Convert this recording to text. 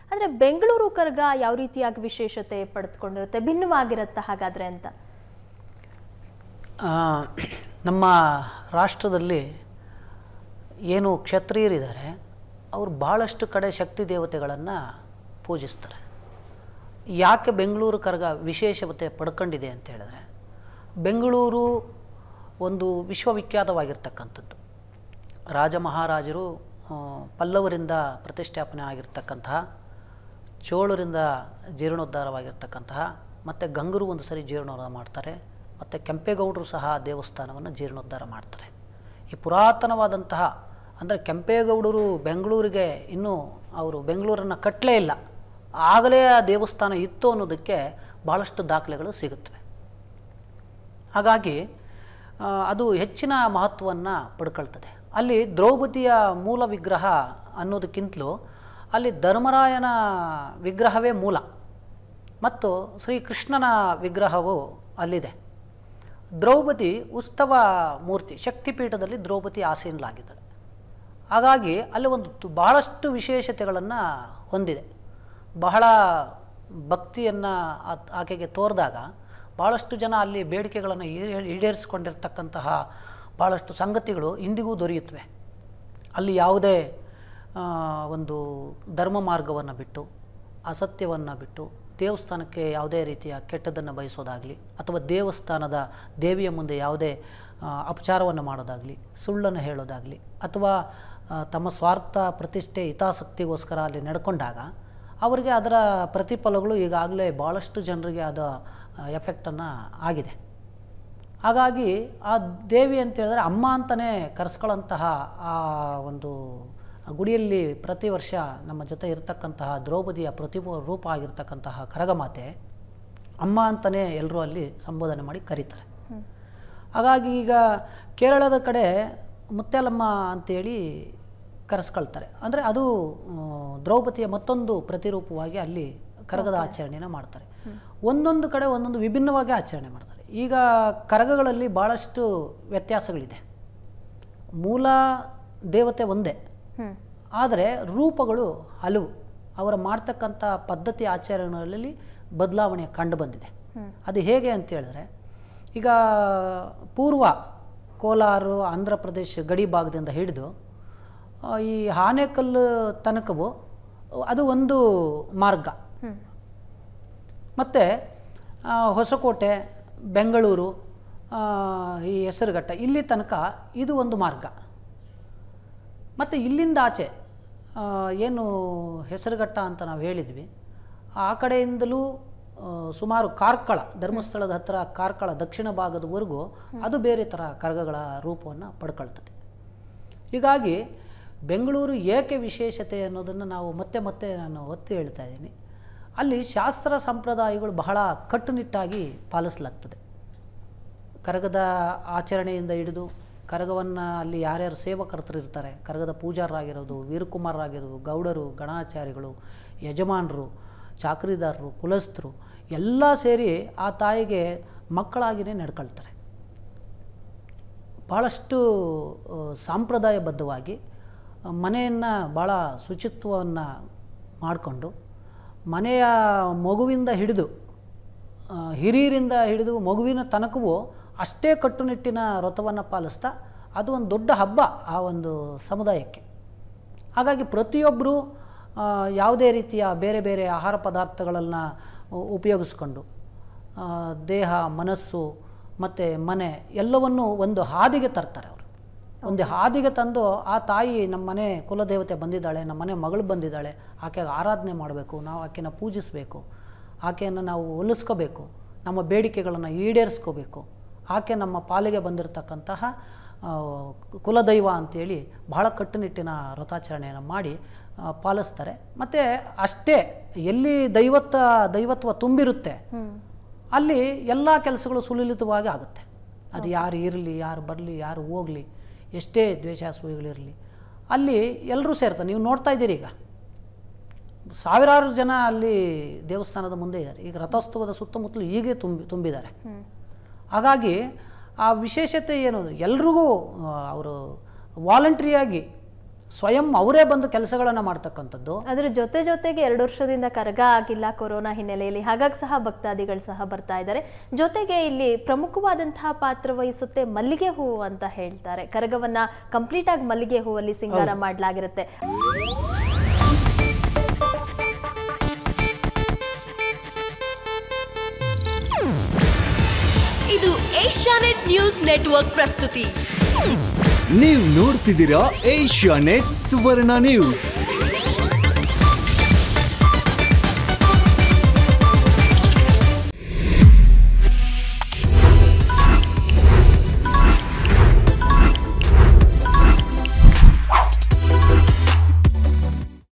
ಆದರೆ ಬೆಂಗಳೂರು ಕರ್ಗ ಯಾವ ರೀತಿಯಾಗಿ ವಿಶೇಷತೆ ಪಡೆದುಕೊಂಡಿರುತ್ತೆ ಭಿನ್ನವಾಗಿರುತ್ತೆ ಹಾಗಾದ್ರೆ ಅಂತ ಆ, ನಮ್ಮ ರಾಷ್ಟ್ರದಲ್ಲಿ ಏನು ಕ್ಷತ್ರಿಯರಿದ್ದಾರೆ ಅವರು ಭಾಳಷ್ಟು ಕಡೆ ಶಕ್ತಿ ದೇವತೆಗಳನ್ನು ಪೂಜಿಸ್ತಾರೆ ಯಾಕೆ ಬೆಂಗಳೂರು ಕರಗ ವಿಶೇಷತೆ ಪಡ್ಕೊಂಡಿದೆ ಅಂತ ಹೇಳಿದ್ರೆ ಬೆಂಗಳೂರು ಒಂದು ವಿಶ್ವವಿಖ್ಯಾತವಾಗಿರ್ತಕ್ಕಂಥದ್ದು ರಾಜ ಮಹಾರಾಜರು ಆ, ಪಲ್ಲವರಿಂದ ಪ್ರತಿಷ್ಠಾಪನೆ ಆಗಿರ್ತಕ್ಕಂತಹ ಚೋಳರಿಂದ ಜೀರ್ಣೋದ್ಧಾರವಾಗಿರ್ತಕ್ಕಂತಹ ಮತ್ತು ಗಂಗರು ಒಂದು ಸರಿ ಜೀರ್ಣೋದ್ಧಾರ ಮಾಡ್ತಾರೆ ಮತ್ತು ಕೆಂಪೇಗೌಡರು ಸಹ ದೇವಸ್ಥಾನವನ್ನು ಜೀರ್ಣೋದ್ಧಾರ ಮಾಡ್ತಾರೆ ಈ ಪುರಾತನವಾದಂತಹ ಅಂದರೆ ಕೆಂಪೇಗೌಡರು ಬೆಂಗಳೂರಿಗೆ ಇನ್ನೂ ಅವರು ಬೆಂಗಳೂರನ್ನು ಕಟ್ಟಲೇ ಇಲ್ಲ ಆಗಲೇ ಆ ದೇವಸ್ಥಾನ ಇತ್ತು ಅನ್ನೋದಕ್ಕೆ ಭಾಳಷ್ಟು ದಾಖಲೆಗಳು ಸಿಗುತ್ತವೆ ಹಾಗಾಗಿ ಆ, ಅದು ಹೆಚ್ಚಿನ ಮಹತ್ವವನ್ನು ಪಡ್ಕೊಳ್ತದೆ ಅಲ್ಲಿ ದ್ರೌಪದಿಯ ಮೂಲ ವಿಗ್ರಹ ಅನ್ನೋದಕ್ಕಿಂತಲೂ ಅಲ್ಲಿ ಧರ್ಮರಾಯನ ವಿಗ್ರಹವೇ ಮೂಲ ಮತ್ತು ಶ್ರೀಕೃಷ್ಣನ ವಿಗ್ರಹವು ಅಲ್ಲಿದೆ ದ್ರೌಪದಿ ಉತ್ಸವ ಮೂರ್ತಿ ಶಕ್ತಿಪೀಠದಲ್ಲಿ ದ್ರೌಪದಿ ಆಸೀನಲಾಗಿದ್ದಾಳೆ ಹಾಗಾಗಿ ಅಲ್ಲಿ ಒಂದು ತು- ಬಹಳಷ್ಟು ವಿಶೇಷತೆಗಳನ್ನು ಹೊಂದಿದೆ ಬಹಳ ಭಕ್ತಿಯನ್ನು ಆಕೆಗೆ ತೋರಿದಾಗ ಭಾಳಷ್ಟು ಜನ ಅಲ್ಲಿ ಬೇಡಿಕೆಗಳನ್ನು ಈಡೇ- ಈಡೇರಿಸಿಕೊಂಡಿರ್ತಕ್ಕಂತಹ ಭಾಳಷ್ಟು ಸಂಗತಿಗಳು ಇಂದಿಗೂ ದೊರೆಯುತ್ತವೆ ಅಲ್ಲಿ ಯಾವುದೇ ಆ, ಒಂದು ಧರ್ಮ ಮಾರ್ಗವನ್ನು ಬಿಟ್ಟು ಅಸತ್ಯವನ್ನು ಬಿಟ್ಟು ದೇವಸ್ಥಾನಕ್ಕೆ ಯಾವುದೇ ರೀತಿಯ ಕೆಟ್ಟದ್ದನ್ನು ಬಯಸೋದಾಗಲಿ ಅಥವಾ ದೇವಸ್ಥಾನದ ದೇವಿಯ ಮುಂದೆ ಯಾವುದೇ ಆ, ಅಪಚಾರವನ್ನು ಮಾಡೋದಾಗಲಿ ಸುಳ್ಳನ್ನು ಹೇಳೋದಾಗಲಿ ಅಥವಾ ಆ, ತಮ್ಮ ಸ್ವಾರ್ಥ ಪ್ರತಿಷ್ಠೆ ಹಿತಾಸಕ್ತಿಗೋಸ್ಕರ ಅಲ್ಲಿ ನಡ್ಕೊಂಡಾಗ ಅವರಿಗೆ ಅದರ ಪ್ರತಿಫಲಗಳು ಈಗಾಗಲೇ ಭಾಳಷ್ಟು ಜನರಿಗೆ ಅದು ಎಫೆಕ್ಟನ್ನು ಆಗಿದೆ ಹಾಗಾಗಿ ಆ ದೇವಿ ಅಂತ ಹೇಳಿದ್ರೆ ಅಮ್ಮ ಅಂತಲೇ ಕರೆಸ್ಕೊಳ್ಳೋಂತಹ ಆ ಒಂದು ಗುಡಿಯಲ್ಲಿ ಪ್ರತಿ ವರ್ಷ ನಮ್ಮ ಜೊತೆ ಇರತಕ್ಕಂತಹ ದ್ರೌಪದಿಯ ಪ್ರತಿಭ ರೂಪ ಆಗಿರ್ತಕ್ಕಂತಹ ಕರಗಮಾತೆ ಅಮ್ಮ ಅಂತಲೇ ಎಲ್ಲರೂ ಅಲ್ಲಿ ಸಂಬೋಧನೆ ಮಾಡಿ ಕರೀತಾರೆ ಹಾಗಾಗಿ ಈಗ ಕೇರಳದ ಕಡೆ ಮುತ್ಯಾಲಮ್ಮ ಅಂತೇಳಿ ಕರೆಸ್ಕೊಳ್ತಾರೆ ಅಂದರೆ ಅದು ಆ, ದ್ರೌಪದಿಯ ಮತ್ತೊಂದು ಪ್ರತಿರೂಪವಾಗಿ ಅಲ್ಲಿ ಕರಗದ ಆಚರಣೆಯನ್ನು ಮಾಡ್ತಾರೆ ಒಂದೊಂದು ಕಡೆ ಒಂದೊಂದು ವಿಭಿನ್ನವಾಗಿ ಆಚರಣೆ ಮಾಡ್ತಾರೆ ಈಗ ಕರಗಗಳಲ್ಲಿ ಭಾಳಷ್ಟು ವ್ಯತ್ಯಾಸಗಳಿದೆ ಮೂಲ ದೇವತೆ ಒಂದೇ ಹ್ಮ್ ಆದರೆ ರೂಪಗಳು ಹಲವು ಅವರ ಮಾಡ್ತಕ್ಕಂಥ ಪದ್ಧತಿ ಆಚರಣೆಗಳಲ್ಲಿ ಬದಲಾವಣೆ ಕಂಡು ಬಂದಿದೆ ಅದು ಹೇಗೆ ಅಂತ ಹೇಳಿದ್ರೆ ಈಗ ಪೂರ್ವ ಕೋಲಾರ ಆಂಧ್ರ ಪ್ರದೇಶ ಗಡಿ ಭಾಗದಿಂದ ಹಿಡಿದು ಆ, ಈ ಆನೆಕಲ್ಲು ತನಕವು ಅದು ಒಂದು ಮಾರ್ಗ ಹ್ಮ್ ಮತ್ತು ಹೊಸಕೋಟೆ ಬೆಂಗಳೂರು ಆ, ಈ ಹೆಸರುಘಟ್ಟ ಇಲ್ಲಿ ತನಕ ಇದು ಒಂದು ಮಾರ್ಗ ಮತ್ತು ಇಲ್ಲಿಂದ ಆಚೆ ಆ, ಏನು ಹೆಸರುಘಟ್ಟ ಅಂತ ನಾವು ಹೇಳಿದ್ವಿ ಆ ಕಡೆಯಿಂದಲೂ ಆ, ಸುಮಾರು ಕಾರ್ಕಳ ಧರ್ಮಸ್ಥಳದ ಹತ್ತಿರ ಕಾರ್ಕಳ ದಕ್ಷಿಣ ಭಾಗದವರೆಗೂ ಅದು ಬೇರೆ ಥರ ಕರಗಗಳ ರೂಪವನ್ನು ಪಡ್ಕೊಳ್ತದೆ ಹೀಗಾಗಿ ಬೆಂಗಳೂರು ಏಕೆ ವಿಶೇಷತೆ ಅನ್ನೋದನ್ನು ನಾವು ಮತ್ತೆ ಮತ್ತೆ ನಾನು ಒತ್ತಿ ಹೇಳ್ತಾ ಇದ್ದೀನಿ ಅಲ್ಲಿ ಶಾಸ್ತ್ರ ಸಂಪ್ರದಾಯಗಳು ಬಹಳ ಕಟ್ಟುನಿಟ್ಟಾಗಿ ಪಾಲಿಸಲಾಗ್ತದೆ ಕರಗದ ಆಚರಣೆಯಿಂದ ಹಿಡಿದು ಕರಗವನ್ನು ಅಲ್ಲಿ ಯಾರ್ಯಾರು ಸೇವಕರ್ತರು ಇರ್ತಾರೆ ಕರಗದ ಪೂಜಾರರಾಗಿರೋದು ವೀರಕುಮಾರರಾಗಿರೋದು ಗೌಡರು ಗಣಾಚಾರಿಗಳು ಯಜಮಾನರು ಚಾಕರಿದಾರರು ಕುಲಸ್ಥರು ಎಲ್ಲ ಸೇರಿ ಆ ತಾಯಿಗೆ ಮಕ್ಕಳಾಗಿಯೇ ನಡ್ಕೊಳ್ತಾರೆ ಭಾಳಷ್ಟು ಆ, ಸಾಂಪ್ರದಾಯಬದ್ಧವಾಗಿ ಮನೆಯನ್ನು ಭಾಳ ಶುಚಿತ್ವವನ್ನು ಮಾಡಿಕೊಂಡು ಮನೆಯ ಮಗುವಿಂದ ಹಿಡಿದು ಆ, ಹಿರಿಯರಿಂದ ಹಿಡಿದು ಮಗುವಿನ ತನಕವೂ ಅಷ್ಟೇ ಕಟ್ಟುನಿಟ್ಟಿನ ವ್ರತವನ್ನು ಪಾಲಿಸ್ತಾ ಅದು ಒಂದು ದೊಡ್ಡ ಹಬ್ಬ ಆ ಒಂದು ಸಮುದಾಯಕ್ಕೆ ಹಾಗಾಗಿ ಪ್ರತಿಯೊಬ್ಬರು ಆ, ಯಾವುದೇ ರೀತಿಯ ಬೇರೆ ಬೇರೆ ಆಹಾರ ಪದಾರ್ಥಗಳನ್ನು ಉಪಯೋಗಿಸ್ಕೊಂಡು ಆ, ದೇಹ ಮನಸ್ಸು ಮತ್ತು ಮನೆ ಎಲ್ಲವನ್ನೂ ಒಂದು ಹಾದಿಗೆ ತರ್ತಾರೆ ಅವರು ಒಂದು ಹಾದಿಗೆ ತಂದು ಆ ತಾಯಿ ನಮ್ಮ ಮನೆ ಕುಲದೇವತೆ ಬಂದಿದ್ದಾಳೆ ನಮ್ಮ ಮನೆ ಮಗಳು ಬಂದಿದ್ದಾಳೆ ಆಕೆಗೆ ಆರಾಧನೆ ಮಾಡಬೇಕು ನಾವು ಆಕೆನ ಪೂಜಿಸಬೇಕು ಆಕೆಯನ್ನು ನಾವು ಒಲಿಸ್ಕೋಬೇಕು ನಮ್ಮ ಬೇಡಿಕೆಗಳನ್ನು ಈಡೇರಿಸ್ಕೋಬೇಕು ಆಕೆ ನಮ್ಮ ಪಾಲಿಗೆ ಬಂದಿರತಕ್ಕಂತಹ ಆ, ಕುಲದೈವ ಅಂತೇಳಿ ಬಹಳ ಕಟ್ಟುನಿಟ್ಟಿನ ವ್ರತಾಚರಣೆಯನ್ನು ಮಾಡಿ ಆ, ಪಾಲಿಸ್ತಾರೆ ಮತ್ತು ಅಷ್ಟೇ ಎಲ್ಲಿ ದೈವತ್ವ ದೈವತ್ವ ತುಂಬಿರುತ್ತೆ ಅಲ್ಲಿ ಎಲ್ಲ ಕೆಲಸಗಳು ಸುಲಲಿತವಾಗಿ ಆಗುತ್ತೆ ಅದು ಯಾರು ಇರಲಿ ಯಾರು ಬರಲಿ ಯಾರು ಹೋಗಲಿ ಎಷ್ಟೇ ದ್ವೇಷಾಸೂಯೆಗಳಿರಲಿ ಅಲ್ಲಿ ಎಲ್ಲರೂ ಸೇರ್ತಾರೆ ನೀವು ನೋಡ್ತಾ ಇದ್ದೀರಿ ಈಗ ಸಾವಿರಾರು ಜನ ಅಲ್ಲಿ ದೇವಸ್ಥಾನದ ಮುಂದೆ ಇದ್ದಾರೆ ಈಗ ರಥೋತ್ಸವದ ಸುತ್ತಮುತ್ತಲು ಹೀಗೆ ತುಂಬಿ ತುಂಬಿದ್ದಾರೆ ಹಾಗಾಗಿ ಆ ವಿಶೇಷತೆ ಏನು ಎಲ್ರಿಗೂ ಅವರು ವಾಲಂಟ್ರಿಯಾಗಿ ಸ್ವಯಂ ಅವರೇ ಬಂದು ಕೆಲಸಗಳನ್ನು ಮಾಡ್ತಕ್ಕಂಥದ್ದು ಅದ್ರ ಜೊತೆ ಜೊತೆಗೆ ಎರಡು ವರ್ಷದಿಂದ ಕರಗ ಆಗಿಲ್ಲ ಕೊರೋನಾ ಹಿನ್ನೆಲೆಯಲ್ಲಿ ಹಾಗಾಗಿ ಸಹ ಭಕ್ತಾದಿಗಳು ಸಹ ಬರ್ತಾ ಇದ್ದಾರೆ ಜೊತೆಗೆ ಇಲ್ಲಿ ಪ್ರಮುಖವಾದಂತಹ ಪಾತ್ರ ವಹಿಸುತ್ತೆ ಮಲ್ಲಿಗೆ ಹೂವು ಅಂತ ಹೇಳ್ತಾರೆ ಕರಗವನ್ನ ಕಂಪ್ಲೀಟ್ ಆಗಿ ಮಲ್ಲಿಗೆ ಹೂವಲ್ಲಿ ಸಿಂಗಾರ ಮಾಡಲಾಗಿರುತ್ತೆ ಇದು ಏಷ್ಯಾನೆಟ್ ನ್ಯೂಸ್ ನೆಟ್ವರ್ಕ್ ಪ್ರಸ್ತುತಿ ನೀವು ನೋಡ್ತಿದ್ದೀರಾ ಏಷ್ಯಾ ನೆಟ್ ಸುವರ್ಣ ನ್ಯೂಸ್